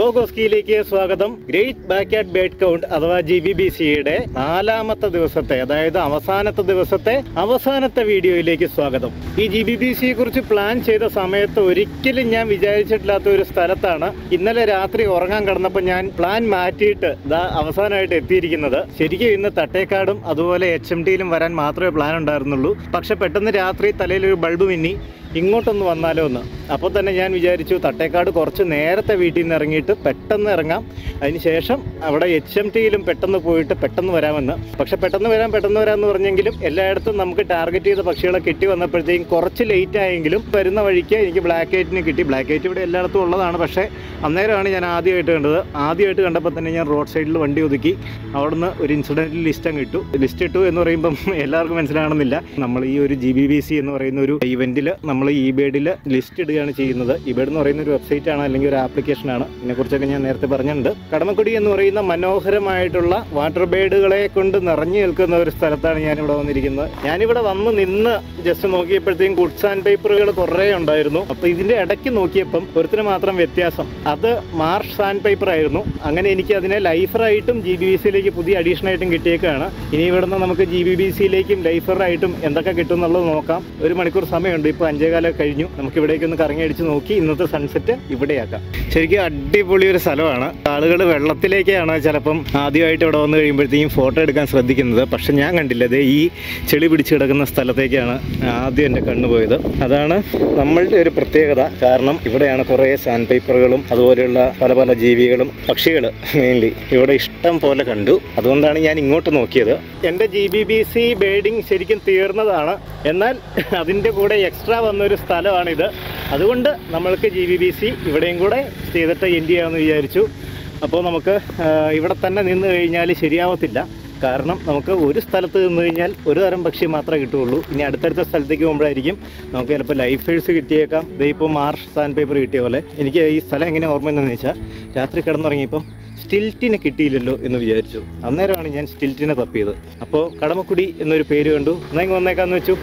വ്ളോഗോസ്കിയിലേക്ക് സ്വാഗതം great backyard bird count അഥവാ G B B സിയുടെ നാലാമത്തെ ദിവസത്തെ അതായത് അവസാനത്തെ ദിവസത്തെ അവസാനത്തെ വീഡിയോയിലേക്ക് സ്വാഗതം ഈ ജി ബി ബി സിയെ കുറിച്ച് പ്ലാൻ ചെയ്ത സമയത്ത് ഒരിക്കലും ഞാൻ വിചാരിച്ചിട്ടില്ലാത്ത ഒരു സ്ഥലത്താണ് ഇന്നലെ രാത്രി ഉറങ്ങാൻ കിടന്നപ്പോൾ ഞാൻ പ്ലാൻ മാറ്റിയിട്ട് ദാ അവസാനമായിട്ട് എത്തിയിരിക്കുന്നത് ശരിക്കും ഇന്ന് തട്ടേക്കാടും അതുപോലെ എച്ച് എം ടിയിലും വരാൻ മാത്രമേ പ്ലാൻ ഉണ്ടായിരുന്നുള്ളൂ പക്ഷെ പെട്ടെന്ന് രാത്രി തലയിൽ ഒരു ബൾബ് മിന്നി ഇങ്ങോട്ടൊന്ന് വന്നാലോ എന്ന് അപ്പോൾ തന്നെ ഞാൻ വിചാരിച്ചു തട്ടേക്കാട് കുറച്ച് നേരത്തെ വീട്ടിൽ നിന്ന് ഇറങ്ങിയിട്ട് പെട്ടെന്ന് ഇറങ്ങാം അതിന് ശേഷം അവിടെ എച്ച് എം ടിയിലും പെട്ടെന്ന് പോയിട്ട് പെട്ടെന്ന് വരാമെന്ന് പക്ഷെ പെട്ടെന്ന് വരാം പെട്ടെന്ന് വരാമെന്ന് പറഞ്ഞെങ്കിലും എല്ലായിടത്തും നമുക്ക് ടാർഗറ്റ് ചെയ്ത പക്ഷികളെ കിട്ടി വന്നപ്പോഴത്തേക്കും കുറച്ച് ലേറ്റ് ആയെങ്കിലും വരുന്ന വഴിക്ക് എനിക്ക് ബ്ലാക്ക് ഹൈറ്റിന് കിട്ടി ബ്ലാക്ക് ഹൈറ്റ് ഇവിടെ എല്ലായിടത്തും ഉള്ളതാണ് പക്ഷേ അന്നേരമാണ് ഞാൻ ആദ്യമായിട്ട് കണ്ടത് ആദ്യമായിട്ട് കണ്ടപ്പോൾ തന്നെ ഞാൻ റോഡ് സൈഡിൽ വണ്ടി ഒതുക്കി അവിടുന്ന് ഒരു ഇൻസിഡൻറ്റ് ലിസ്റ്റ് അങ്ങ് ഇട്ടു ലിസ്റ്റ് ഇട്ടു എന്ന് പറയുമ്പം എല്ലാവർക്കും മനസ്സിലാകണമെന്നില്ല നമ്മൾ ഈ ഒരു ജി ബി ബി സി എന്ന് പറയുന്ന ഒരു ഇവൻറ്റിൽ നമ്മൾ ഈ ബേഡിൽ ലിസ്റ്റ് ഇടുകയാണ് ചെയ്യുന്നത് ഈ ബേഡ് എന്ന് പറയുന്ന ഒരു വെബ്സൈറ്റ് ആണ് അല്ലെങ്കിൽ ഒരു ആപ്ലിക്കേഷൻ ആണ് ഇതിനെക്കുറിച്ചൊക്കെ ഞാൻ നേരത്തെ പറഞ്ഞിട്ടുണ്ട് കടമക്കുടി എന്ന് പറയുന്ന മനോഹരമായിട്ടുള്ള വാട്ടർ ബേഡുകളെ കൊണ്ട് നിറഞ്ഞു നിൽക്കുന്ന ഒരു സ്ഥലത്താണ് ഞാനിവിടെ വന്നിരിക്കുന്നത് ഞാനിവിടെ വന്ന് നിന്ന് ജസ്റ്റ് നോക്കിയപ്പോഴത്തേക്കും ഗുഡ്സ് ആൻഡ് പേപ്പറുകൾ കുറേ ഉണ്ടായിരുന്നു അപ്പോൾ ഇതിൻ്റെ ഇടയ്ക്ക് നോക്കിയപ്പം ഒരുത്തിന് മാത്രം വ്യത്യാസം അത് മാർഷ് സാൻഡ് പേപ്പർ ആയിരുന്നു അങ്ങനെ എനിക്ക് അതിനെ ലൈഫറായിട്ടും ജി ബി ബി സിയിലേക്ക് പുതിയ അഡീഷൻ ആയിട്ടും കിട്ടിയേക്കാണ് ഇനി ഇവിടുന്ന് നമുക്ക് ജി ബി ബി സിയിലേക്കും ലൈഫറായിട്ടും എന്തൊക്കെ കിട്ടും എന്നുള്ളത് നോക്കാം ഒരു മണിക്കൂർ സമയമുണ്ട് ഇപ്പോൾ അഞ്ചേകാലം കഴിഞ്ഞു നമുക്ക് ഇവിടേക്ക് ഒന്ന് കറങ്ങി അടിച്ച് നോക്കി ഇന്നത്തെ സൺസെറ്റ് ഇവിടെയാക്കാം ശരിക്കും അടിപൊളി ഒരു സ്ഥലമാണ് ആളുകൾ വെള്ളത്തിലേക്കാണ് ചിലപ്പം ആദ്യമായിട്ട് ഇവിടെ വന്നു കഴിയുമ്പോഴത്തേക്കും ഫോട്ടോ എടുക്കാൻ ശ്രദ്ധിക്കുന്നത് പക്ഷെ ഞാൻ കണ്ടില്ല ദേ ഈ ചെളി പിടിച്ച് കിടക്കുന്ന സ്ഥലത്തേക്കാണ് ആദ്യം എൻ്റെ കണ്ണു പോയത് അതാണ് നമ്മളുടെ ഒരു പ്രത്യേകത കാരണം ഇവിടെയാണ് കുറേ സാൻഡ് പേപ്പറുകളും അതുപോലെയുള്ള പല പല ജീവികളും പക്ഷികൾ മെയിൻലി ഇവിടെ ഇഷ്ടം പോലെ കണ്ടു അതുകൊണ്ടാണ് ഞാൻ ഇങ്ങോട്ട് നോക്കിയത് എൻ്റെ G B B C birding ശരിക്കും തീർന്നതാണ് എന്നാൽ അതിൻ്റെ കൂടെ എക്സ്ട്രാ വന്നൊരു സ്ഥലമാണിത് അതുകൊണ്ട് നമ്മൾക്ക് ജി ബി ബി സി ഇവിടെയും കൂടെ ചെയ്തിട്ട് എൻഡ് ചെയ്യാമെന്ന് വിചാരിച്ചു അപ്പോൾ നമുക്ക് ആ, ഇവിടെ തന്നെ നിന്ന് കഴിഞ്ഞാൽ ശരിയാവത്തില്ല കാരണം നമുക്ക് ഒരു സ്ഥലത്ത് നിന്ന് കഴിഞ്ഞാൽ ഒരു തരം പക്ഷി മാത്രമേ കിട്ടുകയുള്ളൂ ഇനി അടുത്തടുത്ത സ്ഥലത്തേക്ക് പോകുമ്പോഴായിരിക്കും നമുക്ക് ചിലപ്പോൾ ലൈഫ് ഫേഴ്സ് കിട്ടിയേക്കാം ദേ ഇപ്പോൾ മാർഷ് സാൻഡ് പേപ്പർ കിട്ടിയ പോലെ എനിക്ക് ഈ സ്ഥലം എങ്ങനെ ഓർമ്മയെന്ന് വെച്ചാൽ രാത്രി കിടന്നുറങ്ങിയപ്പം സ്റ്റിൽറ്റിനെ കിട്ടിയില്ലല്ലോ എന്ന് വിചാരിച്ചു അന്നേരമാണ് ഞാൻ സ്റ്റിൽറ്റിനെ തപ്പിയത് അപ്പോൾ കടമക്കുടി എന്നൊരു പേര് കണ്ടു എന്നാ ഇങ്ങ് വന്നേക്കാന്ന് വെച്ചു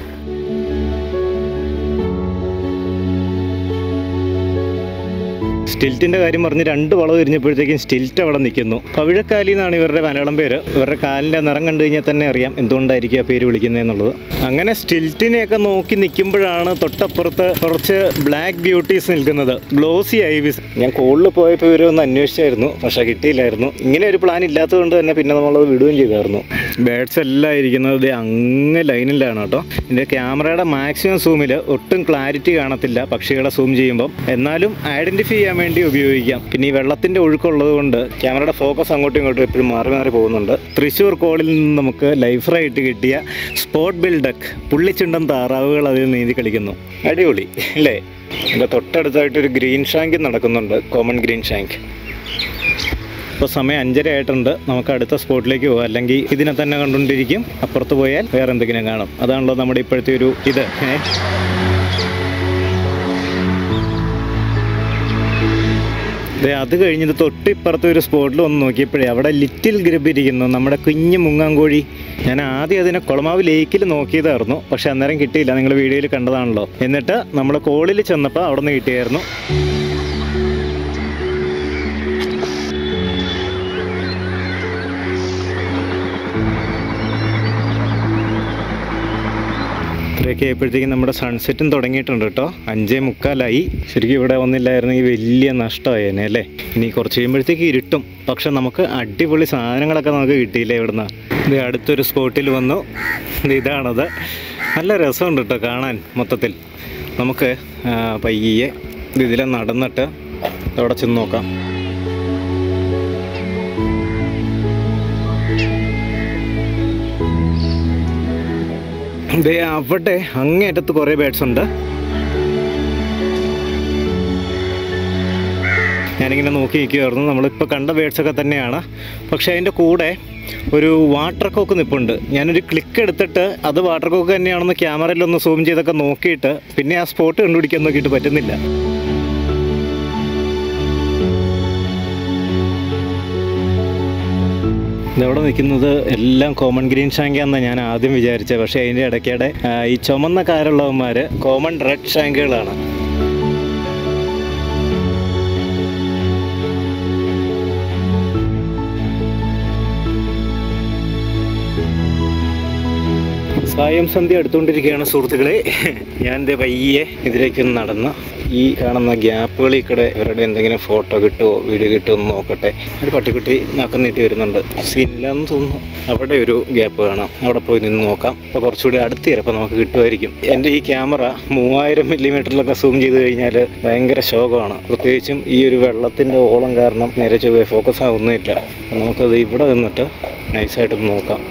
സ്റ്റിൽറ്റിന്റെ കാര്യം പറഞ്ഞ് രണ്ട് വളവ് തിരിഞ്ഞപ്പോഴത്തേക്കും സ്റ്റിൽറ്റ് അവിടെ നിൽക്കുന്നു പവിഴക്കാലി എന്നാണ് ഇവരുടെ മലയാളം പേര് ഇവരുടെ കാലിന്റെ നിറം കണ്ടു കഴിഞ്ഞാൽ തന്നെ അറിയാം എന്തുകൊണ്ടായിരിക്കും ആ പേര് വിളിക്കുന്നതെന്നുള്ളത് അങ്ങനെ സ്റ്റിൽറ്റിനെയൊക്കെ നോക്കി നിൽക്കുമ്പോഴാണ് തൊട്ടപ്പുറത്ത് കുറച്ച് ബ്ലാക്ക് ബ്യൂട്ടീസ് നിൽക്കുന്നത് ഗ്ലോസി ഐവിസ് ഞാൻ കോളിൽ പോയപ്പോൾ ഇവരെ ഒന്ന് അന്വേഷിച്ചായിരുന്നു പക്ഷെ കിട്ടിയില്ലായിരുന്നു ഇങ്ങനെ ഒരു പ്ലാൻ ഇല്ലാത്തതുകൊണ്ട് തന്നെ പിന്നെ നമ്മളത് വിടുകയും ചെയ്തായിരുന്നു ബേഡ്സ് എല്ലാം ഇരിക്കുന്നത് ദേ അങ്ങ് ലൈനിലാണ് കേട്ടോ ഇതിൻ്റെ ക്യാമറയുടെ മാക്സിമം സൂമിൽ ഒട്ടും ക്ലാരിറ്റി കാണത്തില്ല പക്ഷികളെ സൂം ചെയ്യുമ്പം എന്നാലും ഐഡൻറ്റിഫൈ ചെയ്യാൻ വേണ്ടി ഉപയോഗിക്കാം പിന്നെ ഈ വെള്ളത്തിൻ്റെ ഒഴുക്കുള്ളത് കൊണ്ട് ക്യാമറയുടെ ഫോക്കസ് അങ്ങോട്ടും ഇങ്ങോട്ടും എപ്പോഴും മാറി മാറി പോകുന്നുണ്ട് തൃശ്ശൂർ കോളിൽ നിന്ന് നമുക്ക് ലൈഫറായിട്ട് കിട്ടിയ സ്പോട്ട് ബിൽഡക്ക് പുള്ളിച്ചുണ്ടൻ താറാവുകൾ അതിൽ നീന്തി കളിക്കുന്നു അടിപൊളി അല്ലേ എൻ്റെ തൊട്ടടുത്തായിട്ട് ഒരു ഗ്രീൻ ഷാങ്ക് നടക്കുന്നുണ്ട് കോമൺ ഗ്രീൻ ഷാങ്ക് ഇപ്പോൾ സമയം അഞ്ചര ആയിട്ടുണ്ട് നമുക്ക് അടുത്ത സ്പോട്ടിലേക്ക് പോകാം അല്ലെങ്കിൽ ഇതിനെ തന്നെ കണ്ടുകൊണ്ടിരിക്കും അപ്പുറത്ത് പോയാൽ വേറെ എന്തെങ്കിലും കാണും അതാണല്ലോ നമ്മുടെ ഇപ്പോഴത്തെ ഒരു ഇത് ഏ ദേ അത് കഴിഞ്ഞിട്ട് തൊട്ടിപ്പുറത്തെ ഒരു സ്പോട്ടിൽ ഒന്ന് നോക്കിയപ്പോഴേ അവിടെ ലിറ്റിൽ ഗ്രബ് ഇരിക്കുന്നു നമ്മുടെ കുഞ്ഞു മുങ്ങാങ്കോഴി ഞാൻ ആദ്യം അതിനെ കുളമാവ് ലേക്കിൽ നോക്കിയതായിരുന്നു പക്ഷെ അന്നേരം കിട്ടിയില്ല നിങ്ങൾ വീഡിയോയിൽ കണ്ടതാണല്ലോ എന്നിട്ട് നമ്മൾ കോളിൽ ചെന്നപ്പോൾ അവിടെ നിന്ന് കിട്ടിയായിരുന്നു ഇത്രയൊക്കെ ആയപ്പോഴത്തേക്കും നമ്മുടെ സൺസെറ്റും തുടങ്ങിയിട്ടുണ്ട് കേട്ടോ അഞ്ചേ മുക്കാലായി ശരിക്കും ഇവിടെ വന്നില്ലായിരുന്നെങ്കിൽ വലിയ നഷ്ടമായേനെ അല്ലേ ഇനി കുറച്ച് കഴിയുമ്പോഴത്തേക്ക് ഇരുട്ടും പക്ഷെ നമുക്ക് അടിപൊളി സാധനങ്ങളൊക്കെ നമുക്ക് കിട്ടിയില്ലേ ഇവിടുന്ന് ഇത് അടുത്തൊരു സ്പോട്ടിൽ വന്നു ഇത് ഇതാണത് നല്ല രസമുണ്ട് കേട്ടോ കാണാൻ മൊത്തത്തിൽ നമുക്ക് ആ, പയ്യെ ഇത് ഇതിലെ നടന്നിട്ട് അവിടെ ചെന്ന് നോക്കാം ദേ അവിടെ അങ്ങേറ്റത്ത് കുറേ ബേഡ്സ് ഉണ്ട് ഞാനിങ്ങനെ നോക്കി നിൽക്കുമായിരുന്നു നമ്മളിപ്പോൾ കണ്ട ബേഡ്സ് ഒക്കെ തന്നെയാണ് പക്ഷേ അതിൻ്റെ കൂടെ ഒരു വാട്ടർ കോക്ക് നിൽപ്പുണ്ട് ഞാനൊരു ക്ലിക്ക് എടുത്തിട്ട് അത് വാട്ടർ കോക്ക് തന്നെയാണെന്ന് ക്യാമറയിലൊന്ന് സൂം ചെയ്തൊക്കെ നോക്കിയിട്ട് പിന്നെ ആ സ്പോട്ട് കണ്ടുപിടിക്കാൻ നോക്കിയിട്ട് പറ്റുന്നില്ല ഇതവിടെ നിൽക്കുന്നത് എല്ലാം കോമൺ ഗ്രീൻ ഷാങ്കാന്നാണ് ഞാൻ ആദ്യം വിചാരിച്ചത് പക്ഷേ അതിൻ്റെ ഇടയ്ക്കിടെ ആ, ഈ ചുമന്ന കാരുള്ളവന്മാർ കോമൺ റെഡ് ഷാങ്കുകളാണ് സായം സന്ധ്യ എടുത്തുകൊണ്ടിരിക്കുകയാണ് സുഹൃത്തുക്കളെ ഞാൻ ദേ പയ്യെ ഇതിലേക്ക് ഒന്ന് നടന്ന് ഈ കാണുന്ന ഗ്യാപ്പുകളിൽ കൂടെ ഇവരുടെ എന്തെങ്കിലും ഫോട്ടോ കിട്ടുമോ വീഡിയോ കിട്ടുമോ എന്ന് നോക്കട്ടെ ഒരു പട്ടിക്കുട്ടി നക്കം നീട്ടി വരുന്നുണ്ട് സീനില്ലെന്ന് തോന്നുന്നു അവിടെ ഒരു ഗ്യാപ്പ് കാണാം അവിടെ പോയി നിന്ന് നോക്കാം അപ്പോൾ കുറച്ചുകൂടി അടുത്ത് ചിലപ്പോൾ നമുക്ക് കിട്ടുമായിരിക്കും എൻ്റെ ഈ ക്യാമറ മൂവായിരം മില്ലിമീറ്ററിലൊക്കെ സൂം ചെയ്ത് കഴിഞ്ഞാൽ ഭയങ്കര ശോകമാണ് പ്രത്യേകിച്ചും ഈ ഒരു വെള്ളത്തിൻ്റെ ഓളം കാരണം നേരെ ചൊവ്വേ ഫോക്കസ് ആവുന്നില്ല അപ്പോൾ നമുക്കത് ഇവിടെ നിന്നിട്ട് നൈസായിട്ടൊന്ന് നോക്കാം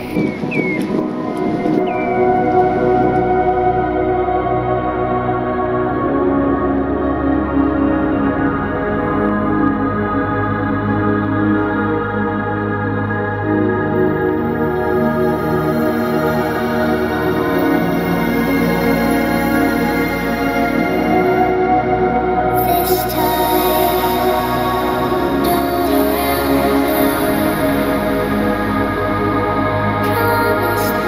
This time, don't around Promise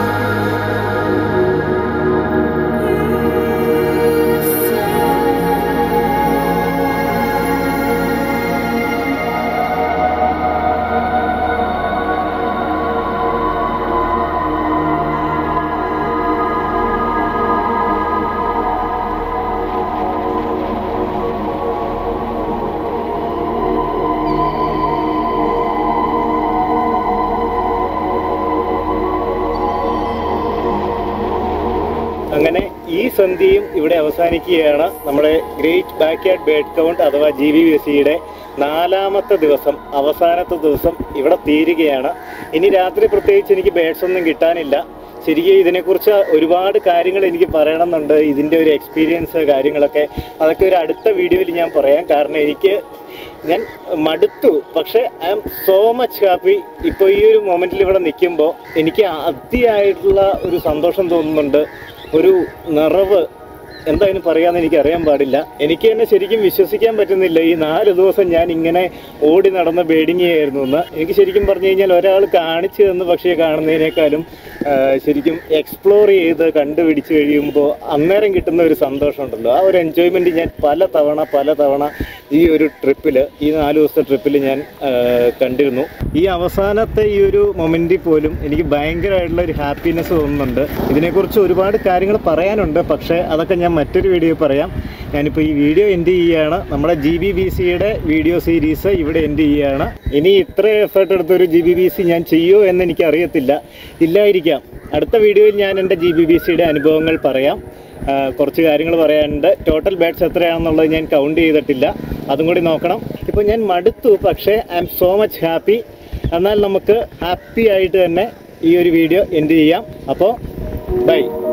അങ്ങനെ ഈ സന്ധ്യയും ഇവിടെ അവസാനിക്കുകയാണ് നമ്മുടെ ഗ്രേറ്റ് ബാക്ക്യാർഡ് ബേഡ് കൗണ്ട് അഥവാ ജി വി ബി സിയുടെ നാലാമത്തെ ദിവസം അവസാനത്തെ ദിവസം ഇവിടെ തീരുകയാണ് ഇനി രാത്രി പ്രത്യേകിച്ച് എനിക്ക് ബേഡ്സ് ഒന്നും കിട്ടാനില്ല ശരിക്കും ഇതിനെക്കുറിച്ച് ഒരുപാട് കാര്യങ്ങൾ എനിക്ക് പറയണമെന്നുണ്ട് ഇതിൻ്റെ ഒരു എക്സ്പീരിയൻസ് കാര്യങ്ങളൊക്കെ അതൊക്കെ ഒരു അടുത്ത വീഡിയോയിൽ ഞാൻ പറയാം കാരണം എനിക്ക് ഞാൻ മടുത്തു പക്ഷെ I am so much happy ഇപ്പോൾ ഈ ഒരു മൊമെന്റിൽ ഇവിടെ നിൽക്കുമ്പോൾ എനിക്ക് അതിയായിട്ടുള്ള ഒരു സന്തോഷം തോന്നുന്നുണ്ട് ഒരു നിറവ് എന്തായാലും പറയാന്ന് എനിക്ക് അറിയാൻ പാടില്ല എനിക്ക് തന്നെ ശരിക്കും വിശ്വസിക്കാൻ പറ്റുന്നില്ല ഈ നാല് ദിവസം ഞാൻ ഇങ്ങനെ ഓടി നടന്ന ബേഡിങ് ആയിരുന്നു എന്ന് എനിക്ക് ശരിക്കും പറഞ്ഞു കഴിഞ്ഞാൽ ഒരാൾ കാണിച്ചു തന്ന് പക്ഷേ കാണുന്നതിനേക്കാളും ആ, ശരിക്കും എക്സ്പ്ലോർ ചെയ്ത് കണ്ടുപിടിച്ച് കഴിയുമ്പോൾ അന്നേരം കിട്ടുന്ന ഒരു സന്തോഷമുണ്ടല്ലോ ആ ഒരു എൻജോയ്മെൻറ്റ് ഞാൻ പല തവണ പല തവണ ഈ ഒരു ട്രിപ്പിൽ ഈ നാല് ദിവസത്തെ ട്രിപ്പിൽ ഞാൻ ആ, കണ്ടിരുന്നു ഈ അവസാനത്തെ ഈ ഒരു മൊമെൻറ്റിൽ പോലും എനിക്ക് ഭയങ്കരമായിട്ടുള്ള ഒരു ഹാപ്പിനെസ് തോന്നുന്നുണ്ട് ഇതിനെക്കുറിച്ച് ഒരുപാട് കാര്യങ്ങൾ പറയാനുണ്ട് പക്ഷേ അതൊക്കെ ഞാൻ മറ്റൊരു വീഡിയോ പറയാം ഞാനിപ്പോൾ ഈ വീഡിയോ എൻഡ് ചെയ്യുകയാണ് നമ്മുടെ ജി ബി ബി സിയുടെ വീഡിയോ സീരീസ് ഇവിടെ എൻഡ് ചെയ്യുകയാണ് ഇനി ഇത്ര എഫേർട്ട് എടുത്തൊരു ജി ബി ബി സി ഞാൻ ചെയ്യുമോ എന്ന് എനിക്ക് അറിയത്തില്ല ഇല്ലായിരിക്കാം അടുത്ത വീഡിയോയിൽ ഞാൻ എൻ്റെ ജി ബി ബി സിയുടെ അനുഭവങ്ങൾ പറയാം ആ, കുറച്ച് കാര്യങ്ങൾ പറയാനുണ്ട് ടോട്ടൽ ബാറ്റ്സ് എത്രയാണെന്നുള്ളത് ഞാൻ കൗണ്ട് ചെയ്തിട്ടില്ല അതും കൂടി നോക്കണം ഇപ്പോൾ ഞാൻ മടുത്തു പക്ഷേ I am so much happy എന്നാൽ നമുക്ക് ഹാപ്പി ആയിട്ട് തന്നെ ഈ ഒരു വീഡിയോ എൻഡ് ചെയ്യാം അപ്പോൾ ബൈ